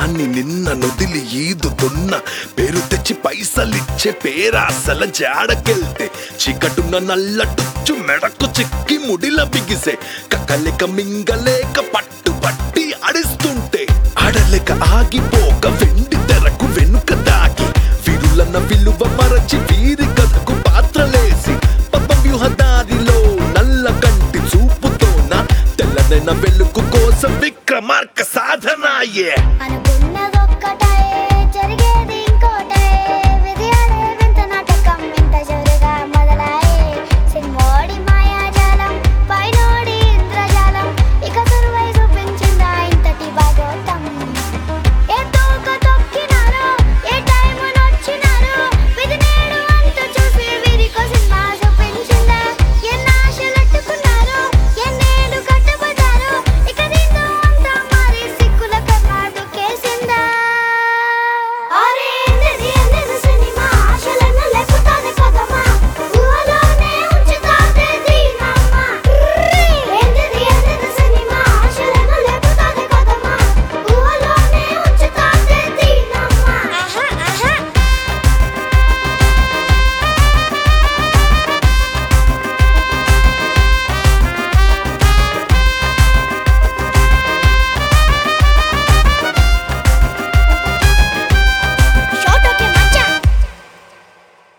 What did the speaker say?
అని నిన్న నొదిలి ఈదుతున్న పేరు తెచ్చి పైసలిచ్చే పేరాసల జాడకెళ్తే చీకటున్న నల్లటుచ్చు మెడకు చిక్కి ముడిల బిగిసే కక్కలేక మింగలేక పట్టు పట్టి అడిస్తుంటే ఆడలేక ఆగిపోక వెండి తెరకు వెనుక దాగి విరులన్న విలువ మరచి వీరి కథకు పాత్రలేసి పప్ప వ్యూహదారిలో నల్ల కంటి చూపుతోన తెల్లనైన వెలుగు కోసం విక్రమార్క సాధనాయే